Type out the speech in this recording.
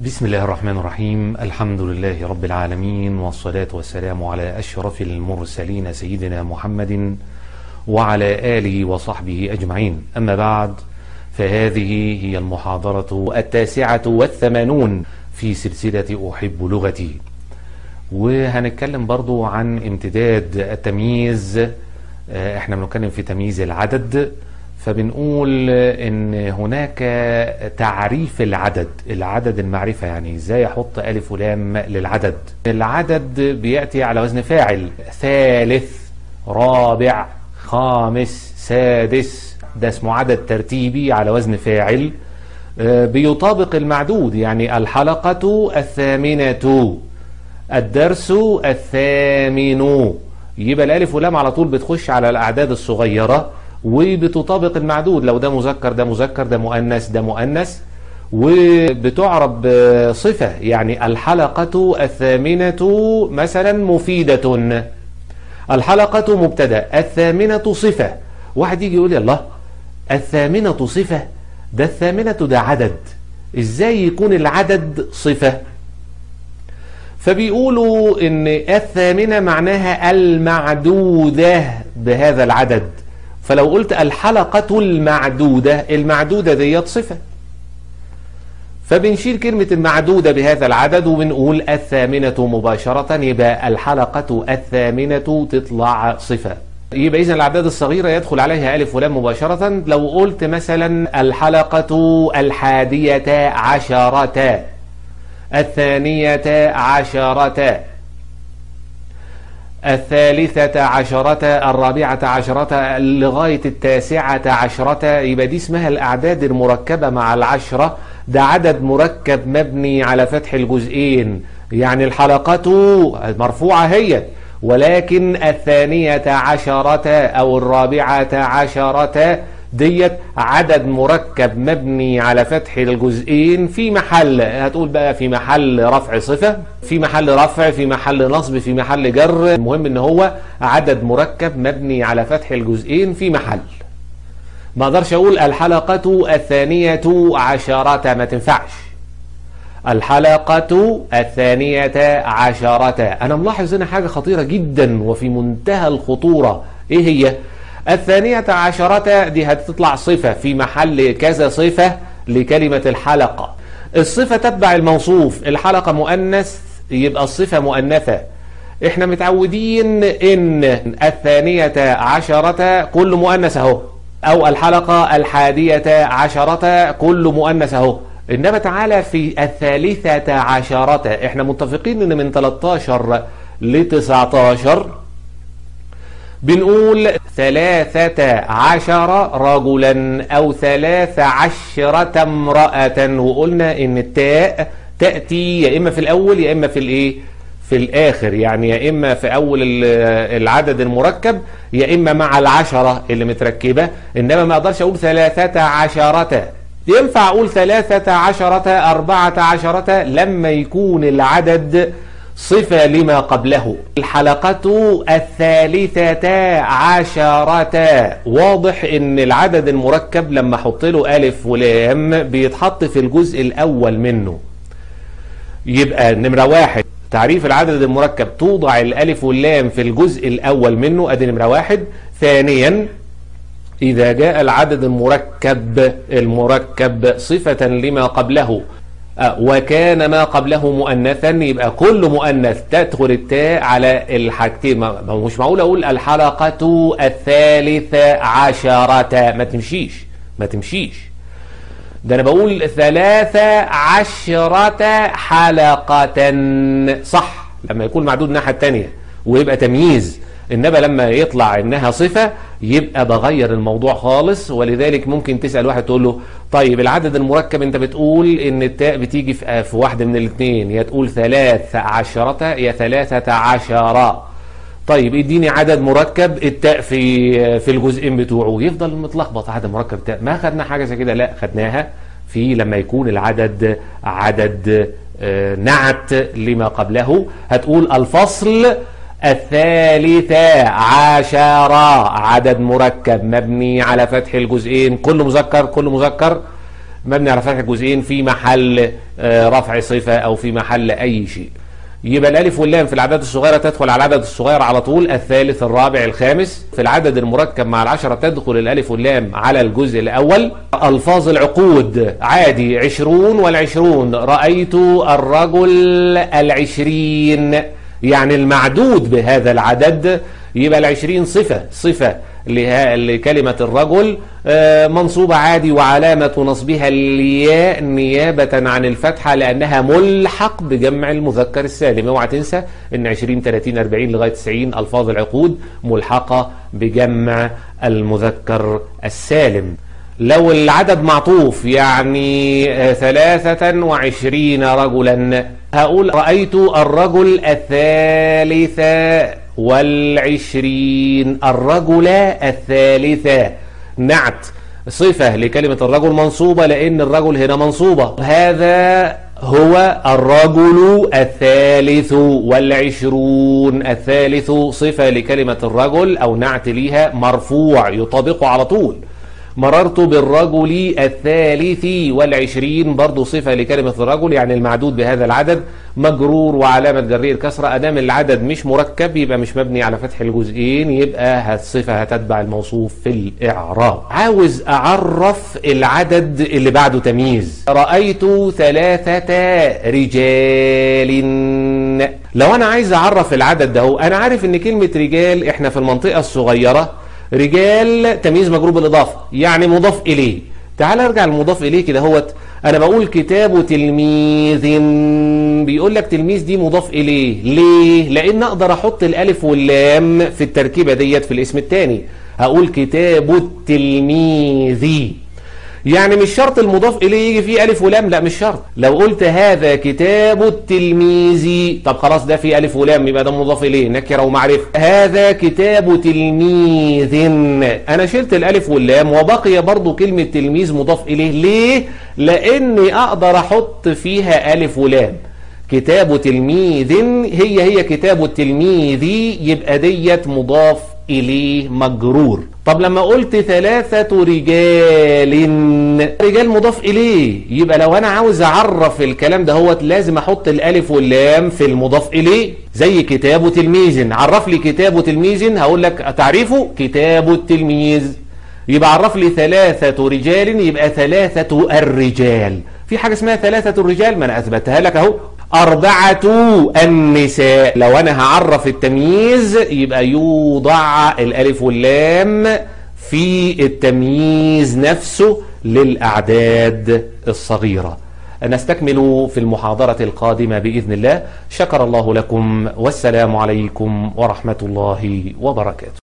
بسم الله الرحمن الرحيم الحمد لله رب العالمين والصلاة والسلام على أشرف المرسلين سيدنا محمد وعلى آله وصحبه أجمعين أما بعد فهذه هي المحاضرة التاسعة والثمانون في سلسلة أحب لغتي وهنتكلم برضو عن امتداد التمييز احنا بنتكلم في تمييز العدد فبنقول ان هناك تعريف العدد العدد المعرفة يعني ازاي احط الف ولام للعدد العدد بيأتي على وزن فاعل ثالث رابع خامس سادس ده اسمه عدد ترتيبي على وزن فاعل بيطابق المعدود يعني الحلقة الثامنة الدرس الثامن يبقى الالف واللام على طول بتخش على الاعداد الصغيره وبتطابق المعدود لو ده مذكر ده مذكر ده مؤنث ده مؤنث وبتعرب صفة يعني الحلقة الثامنة مثلا مفيدة الحلقة مبتدا الثامنة صفة واحد يجي يقول لي الله الثامنة صفة ده الثامنة ده عدد ازاي يكون العدد صفة فبيقولوا ان الثامنة معناها المعدودة بهذا العدد فلو قلت الحلقة المعدودة المعدودة ديت صفة فبنشيل كلمة المعدودة بهذا العدد وبنقول الثامنة مباشرة يبقى الحلقة الثامنة تطلع صفة يبقى إذا الأعداد الصغيرة يدخل عليها ألف ولام مباشرة لو قلت مثلا الحلقة الحادية عشرة الثانية عشرة الثالثة عشرة الرابعة عشرة لغاية التاسعة عشرة يبقى دي اسمها الأعداد المركبة مع العشرة ده عدد مركب مبني على فتح الجزئين يعني الحلقة مرفوعة هي ولكن الثانية عشرة أو الرابعة عشرة ديت عدد مركب مبني على فتح الجزئين في محل هتقول بقى في محل رفع صفة في محل رفع في محل نصب في محل جر المهم ان هو عدد مركب مبني على فتح الجزئين في محل ما اقدرش اقول الحلقة الثانية عشرة ما تنفعش الحلقة الثانية عشرة انا ملاحظ هنا حاجة خطيرة جدا وفي منتهى الخطورة ايه هي الثانية عشرة دي هتطلع صفة في محل كذا صفة لكلمة الحلقة الصفة تتبع الموصوف الحلقة مؤنث يبقى الصفة مؤنثة احنا متعودين ان الثانية عشرة كل مؤنث اهو او الحلقة الحادية عشرة كل مؤنث اهو انما تعالى في الثالثة عشرة احنا متفقين ان من 13 ل 19 بنقول ثلاثة عشر رجلا أو ثلاث عشرة امرأة وقلنا إن التاء تأتي يا إما في الأول يا إما في الإيه في الآخر يعني يا إما في أول العدد المركب يا إما مع العشرة اللي متركبة إنما ما أقدرش أقول ثلاثة عشرة ينفع أقول ثلاثة عشرة أربعة عشرة لما يكون العدد صفة لما قبله الحلقة الثالثة عشرة واضح ان العدد المركب لما احط له ألف ولام بيتحط في الجزء الأول منه يبقى نمرة واحد تعريف العدد المركب توضع الألف واللام في الجزء الأول منه أدي نمرة واحد ثانيا إذا جاء العدد المركب المركب صفة لما قبله وكان ما قبله مؤنثا يبقى كل مؤنث تدخل التاء على الحاجتين مش معقول اقول الحلقة الثالثة عشرة ما تمشيش ما تمشيش ده انا بقول ثلاثة عشرة حلقة صح لما يكون معدود الناحية التانية ويبقى تمييز انما لما يطلع انها صفة يبقى بغير الموضوع خالص ولذلك ممكن تسأل واحد تقول له طيب العدد المركب انت بتقول ان التاء بتيجي في, في واحدة من الاثنين يا تقول ثلاث عشرة يا ثلاثة عشرة طيب اديني عدد مركب التاء في في الجزئين بتوعه يفضل متلخبط عدد مركب التاء ما خدنا حاجة زي كده لا خدناها في لما يكون العدد عدد نعت لما قبله هتقول الفصل الثالثة عشرة عدد مركب مبني على فتح الجزئين كل مذكر كل مذكر مبني على فتح الجزئين في محل آه، رفع صفة أو في محل أي شيء يبقى الألف واللام في الأعداد الصغيرة تدخل على العدد الصغير على طول الثالث الرابع الخامس في العدد المركب مع العشرة تدخل الألف واللام على الجزء الأول ألفاظ العقود عادي عشرون والعشرون رأيت الرجل العشرين يعني المعدود بهذا العدد يبقى العشرين صفة صفة لها- لكلمة الرجل آه، منصوبة عادي وعلامة نصبها الياء نيابة عن الفتحة لأنها ملحق بجمع المذكر السالم اوعى تنسى ان 20 30 40 لغاية 90 ألفاظ العقود ملحقة بجمع المذكر السالم لو العدد معطوف يعني آه، ثلاثة وعشرين رجلا هقول رأيت الرجل الثالث والعشرين الرجل الثالثة نعت صفة لكلمة الرجل منصوبة لأن الرجل هنا منصوبة هذا هو الرجل الثالث والعشرون الثالث صفة لكلمة الرجل أو نعت ليها مرفوع يطابقه على طول مررت بالرجل الثالث والعشرين برضو صفة لكلمة الرجل يعني المعدود بهذا العدد مجرور وعلامة جرير كسرة أدام العدد مش مركب يبقى مش مبني على فتح الجزئين يبقى الصفة هتتبع الموصوف في الإعراب عاوز أعرف العدد اللي بعده تمييز رأيت ثلاثة رجال لو أنا عايز أعرف العدد ده هو أنا عارف إن كلمة رجال إحنا في المنطقة الصغيرة رجال تمييز مجرور بالإضافة يعني مضاف إليه تعال ارجع المضاف إليه كده هوت أنا بقول كتاب تلميذ بيقول لك تلميذ دي مضاف إليه ليه؟ لأن أقدر أحط الألف واللام في التركيبة ديت في الاسم الثاني هقول كتاب التلميذ يعني مش شرط المضاف إليه يجي فيه ألف ولام لا مش شرط لو قلت هذا كتاب التلميذ طب خلاص ده فيه ألف ولام يبقى ده مضاف إليه نكرة ومعرفة هذا كتاب تلميذ أنا شلت الألف واللام وبقي برضو كلمة تلميذ مضاف إليه ليه؟ لأني أقدر أحط فيها ألف ولام كتاب تلميذ هي هي كتاب التلميذ يبقى ديت مضاف إليه مجرور طب لما قلت ثلاثة رجال رجال مضاف إليه يبقى لو أنا عاوز أعرف الكلام ده هو لازم أحط الألف واللام في المضاف إليه زي كتاب تلميذ عرف لي كتاب تلميذ هقول لك تعريفه كتاب التلميذ يبقى عرف لي ثلاثة رجال يبقى ثلاثة الرجال في حاجة اسمها ثلاثة الرجال ما أنا أثبتها لك أهو أربعة النساء لو أنا هعرف التمييز يبقى يوضع الألف واللام في التمييز نفسه للأعداد الصغيرة نستكمل في المحاضرة القادمة بإذن الله شكر الله لكم والسلام عليكم ورحمة الله وبركاته